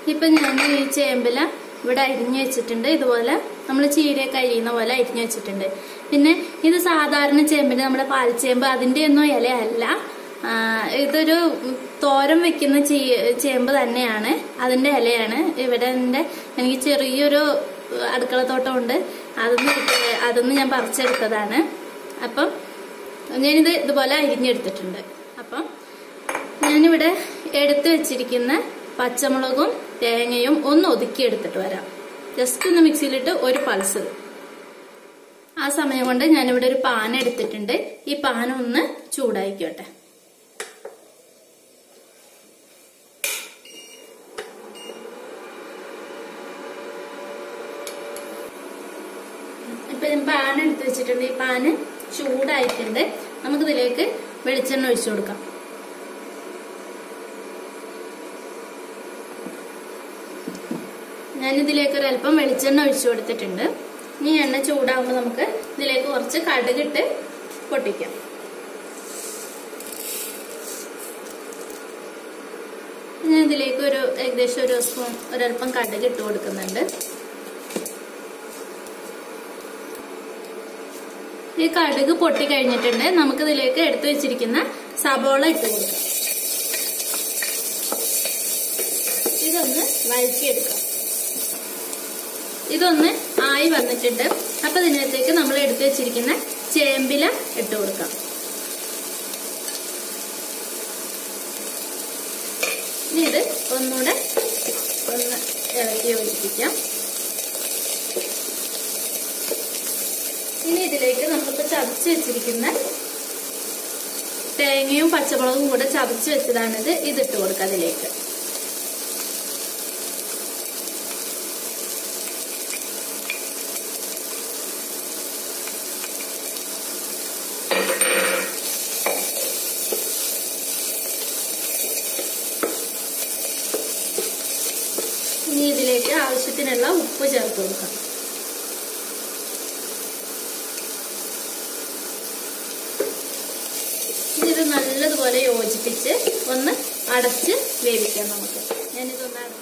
ഇപ്പൊ ഞാൻ ഈ ചേമ്പില ഇവിടെ അരിഞ്ഞു വെച്ചിട്ടുണ്ട് ഇതുപോലെ നമ്മൾ ചീരയൊക്കെ അരിയുന്ന പോലെ അരിഞ്ഞു വെച്ചിട്ടുണ്ട് പിന്നെ ഇത് സാധാരണ ചേമ്പിന് നമ്മുടെ പാൽച്ചേമ്പ് അതിന്റെ ഒന്നും ഇലയല്ല ആ, ഇതൊരു തോരൻ വെക്കുന്ന ചീ- ചേമ്പ് തന്നെയാണ് അതിന്റെ ഇലയാണ് ഇവിടെ എന്റെ എനിക്ക് ചെറിയൊരു അടുക്കളത്തോട്ടം ഉണ്ട് അതൊന്ന് കിട്ടി- അതൊന്ന് ഞാൻ പറിച്ചെടുത്തതാണ് അപ്പം ഞാനിത് ഇതുപോലെ അരിഞ്ഞെടുത്തിട്ടുണ്ട് അപ്പം ഞാനിവിടെ എടുത്തു വെച്ചിരിക്കുന്ന പച്ചമുളകും തേങ്ങയും ഒന്ന് ഒതുക്കി എടുത്തിട്ട് വരാം ജസ്റ്റ് ഒന്ന് മിക്സിയിലിട്ട് ഒരു പൾസ് ആ സമയം കൊണ്ട് ഞാനിവിടെ ഒരു പാൻ എടുത്തിട്ടുണ്ട് ഈ പാൻ ഒന്ന് ചൂടായിക്കോട്ടെ ഇപ്പൊ ഞാൻ പാൻ എടുത്ത് വെച്ചിട്ടുണ്ട് ഈ പാന് ചൂടായിട്ടുണ്ട് നമുക്കിതിലേക്ക് വെളിച്ചെണ്ണ ഒഴിച്ചു കൊടുക്കാം ഞാനിതിലേക്ക് ഒരു അല്പം വെളിച്ചെണ്ണ ഒഴിച്ചു കൊടുത്തിട്ടുണ്ട് ഇനി എണ്ണ ചൂടാകുമ്പോൾ നമുക്ക് ഇതിലേക്ക് കുറച്ച് കടുകിട്ട് പൊട്ടിക്കാം ഞാൻ ഇതിലേക്ക് ഒരു ഏകദേശം ഒരു സ്പൂൺ ഒരല്പം കടുക് ഇട്ട് കൊടുക്കുന്നുണ്ട് ഈ കടുക് പൊട്ടി കഴിഞ്ഞിട്ടുണ്ട് നമുക്ക് ഇതിലേക്ക് എടുത്തു വെച്ചിരിക്കുന്ന സബോള ഇട്ട് കൊടുക്കാം ഇതൊന്ന് വഴറ്റിയെടുക്കാം ഇതൊന്ന് ആയി വന്നിട്ടുണ്ട് അപ്പൊ ഇതിനകത്തേക്ക് നമ്മൾ എടുത്തു വെച്ചിരിക്കുന്ന ചേമ്പില ഇട്ട് കൊടുക്കാം ഇനി ഇത് ഒന്നുകൂടെ ഒന്ന് ഇളക്കി യോജിപ്പിക്കാം ഇനി ഇതിലേക്ക് നമ്മളിപ്പോ ചതച്ച് വെച്ചിരിക്കുന്ന തേങ്ങയും പച്ചമുളകും കൂടെ ചതച്ച് വെച്ചതാണിത് ഇതിട്ട് കൊടുക്കാം അതിലേക്ക് ഇനി ഇതിലേക്ക് ആവശ്യത്തിനുള്ള ഉപ്പ് ചേർത്ത് കൊടുക്കാം ഇനി ഇത് നല്ലതുപോലെ യോജിപ്പിച്ച് ഒന്ന് അടച്ച് വേവിക്കാം നമുക്ക് ഞാനിതൊന്ന് അടച്ച്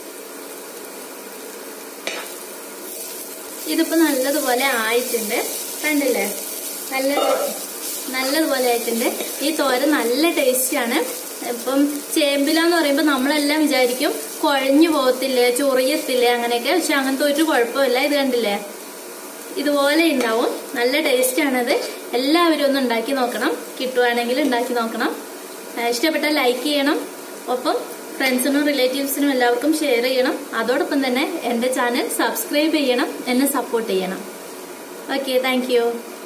ഇതിപ്പോ നല്ലതുപോലെ ആയിട്ടുണ്ട് കണ്ടില്ലേ നല്ല നല്ലതുപോലെ ആയിട്ടുണ്ട് ഈ തോരൻ നല്ല ടേസ്റ്റിയാണ് ഇപ്പം ചേമ്പില എന്ന് പറയുമ്പോൾ നമ്മളെല്ലാം വിചാരിക്കും കുഴഞ്ഞു പോകത്തില്ലേ ചൊറിയത്തില്ലേ അങ്ങനെയൊക്കെ പക്ഷെ അങ്ങനത്തെ ഒരു കുഴപ്പമില്ല ഇത് കണ്ടില്ലേ ഇതുപോലെ ഉണ്ടാവും നല്ല ടേസ്റ്റ് ആണത് എല്ലാവരും ഒന്ന് ഉണ്ടാക്കി നോക്കണം കിട്ടുവാണെങ്കിൽ ഉണ്ടാക്കി നോക്കണം ആ, ഇഷ്ടപ്പെട്ടാൽ ലൈക്ക് ചെയ്യണം ഒപ്പം ഫ്രണ്ട്സിനും റിലേറ്റീവ്സിനും എല്ലാവർക്കും ഷെയർ ചെയ്യണം അതോടൊപ്പം തന്നെ എന്റെ ചാനൽ സബ്സ്ക്രൈബ് ചെയ്യണം എന്നെ സപ്പോർട്ട് ചെയ്യണം ഓക്കെ താങ്ക്